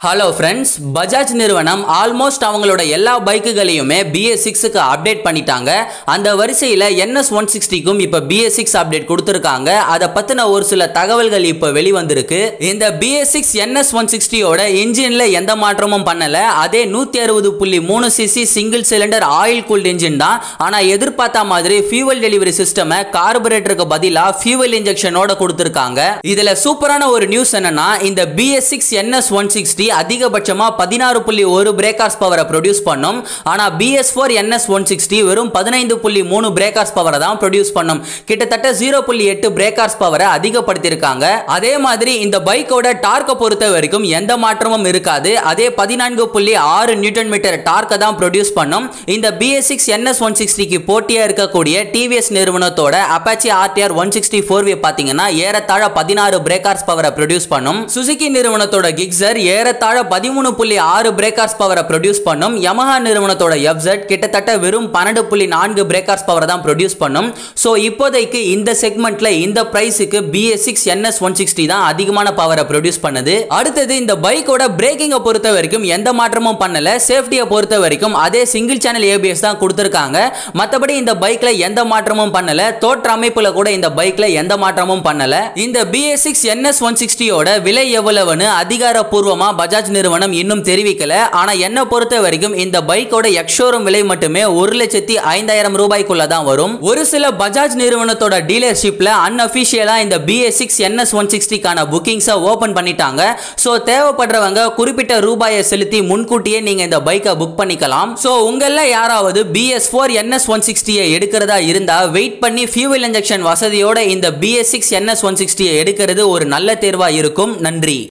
hello friends Bajaj நிறுவனம் almost அவங்களோட எல்லா பைக்குகளையுமே பிஎஸ் சிக்ஸுக்கு அப்டேட் பண்ணிட்டாங்க அந்த வரிசையில் என்எஸ் ஒன் சிக்ஸ்டிக்கும் இப்போ பிஎஸ் சிக்ஸ் அப்டேட் கொடுத்துருக்காங்க அதை பற்றின ஒரு சில தகவல்கள் இப்போ வெளிவந்திருக்கு இந்த பிஎஸ் சிக்ஸ் என்எஸ் ஒன் சிக்ஸ்டியோட இன்ஜினில் எந்த மாற்றமும் பண்ணலை அதே நூற்றி அறுபது புள்ளி மூணு CC single cylinder oil cooled engine தான் ஆனால் எதிர்பார்த்த மாதிரி ஃபியூவல் டெலிவரி சிஸ்டமை கார்பரேட்டருக்கு பதிலாக ஃபியூவல் இன்ஜெக்ஷனோட கொடுத்துருக்காங்க இதில் சூப்பரான ஒரு நியூஸ் என்னன்னா இந்த BS six NS one sixty அதிகபட்சமா பதினாறு புள்ளி ஒரு பிரேக்கர்ஸ் பவரை ப்ரொடியூஸ் பண்ணும் ஆனா BS four NS one sixty வெறும் பதினைந்து புள்ளி மூணு பிரேக்கர்ஸ் பவரை தான் ப்ரொடியூஸ் பண்ணும் கிட்டத்தட்ட ஜீரோ புள்ளி எட்டு பிரேக்கர்ஸ் பவரை அதிகப்படுத்தியிருக்காங்க அதே மாதிரி இந்த பைக்கோட டார்க்கை பொறுத்த வரைக்கும் எந்த மாற்றமும் இருக்காது அதே பதினான்கு புள்ளி ஆறு நியூட்டன் மீட்டர் டார்க்கை தான் ப்ரொடியூஸ் பண்ணும் இந்த பிஎஸ் சிக்ஸ் என்எஸ் ஒன் சிக்ஸ்டிக்கு போட்டியாக இருக்கக்கூடிய டிவிஎஸ் நிறுவனத்தோட Apache RTR one sixty four V பார்த்தீங்கன்னா ஏறத்தாழ பதினாறு பிரேக்கர்ஸ் பவரை ப்ரொடியூஸ் பண்ணும் சுசுகி நிறுவனத்தோட கிக்ஸர் ஏறத்தாழ பதிமூணு புள்ளி ஆறு பிரேக்கர்ஸ் பவரை ப்ரொடியூஸ் பண்ணும் யமஹா நிறுவனத்தோட எஃப்செட் கிட்டத்தட்ட வெறும் பன்னெண்டு புள்ளி நான்கு பிரேக்கர்ஸ் பவரை தான் ப்ரொடியூஸ் பண்ணும் ஸோ இப்போதைக்கு இந்த செக்மெண்ட்ல இந்த பிரைஸுக்கு BS six NS one sixty தான் அதிகமான பவரை ப்ரொடியூஸ் பண்ணுது அடுத்தது இந்த பைக்கோட பிரேக்கிங்கை பொறுத்த வரைக்கும் எந்த மாற்றமும் பண்ணல சேஃப்டியை பொறுத்த வரைக்கும் அதே சிங்கிள் சேனல் ஏபிஎஸ் தான் கொடுத்துருக்காங்க மற்றபடி இந்த பைக்ல எந்த மாற்றமும் பண்ணல தோற்ற அமைப்புல கூட இந்த பைக்ல எந்த மாற்றமும் பண்ணல இந்த பிஎஸ் சிக்ஸ் என்எஸ் ஒன் சிக்ஸ்டியோட விலை எவ்வளவுன்னு அதிகாரப்பூர்வமா பஜாஜ் நிறுவனம் இன்னும் தெரிவிக்கல ஆனா என்ன பொறுத்த வரைக்கும் இந்த பைக்கோட எக்ஷோரூம் விலை மட்டுமே ஒரு லட்சத்தி ஐந்தாயிரம் ரூபாய்க்குள்ள தான் வரும் ஒரு சில பஜாஜ் நிறுவனத்தோட டீலர்ஷிப்ல அன்அபிஷியலா இந்த பிஎஸ் சிக்ஸ் என்எஸ் ஒன் சிக்ஸ்டிக்கான புக்கிங்ஸை ஓபன் பண்ணிட்டாங்க ஸோ தேவைப்படுறவங்க குறிப்பிட்ட ரூபாயை செலுத்தி முன்கூட்டியே நீங்க இந்த பைக்கை புக் பண்ணிக்கலாம் ஸோ உங்கள யாராவது பிஎஸ் ஃபோர் என்எஸ் ஒன் சிக்ஸ்டியை எடுக்கிறதா இருந்தா வெயிட் பண்ணி ஃபியூவல் இன்ஜெக்ஷன் வசதியோட இந்த பிஎஸ் சிக்ஸ் என்எஸ் ஒன் சிக்ஸ்டியை எடுக்கிறது ஒரு நல்ல தேர்வா இருக்கும் நன்றி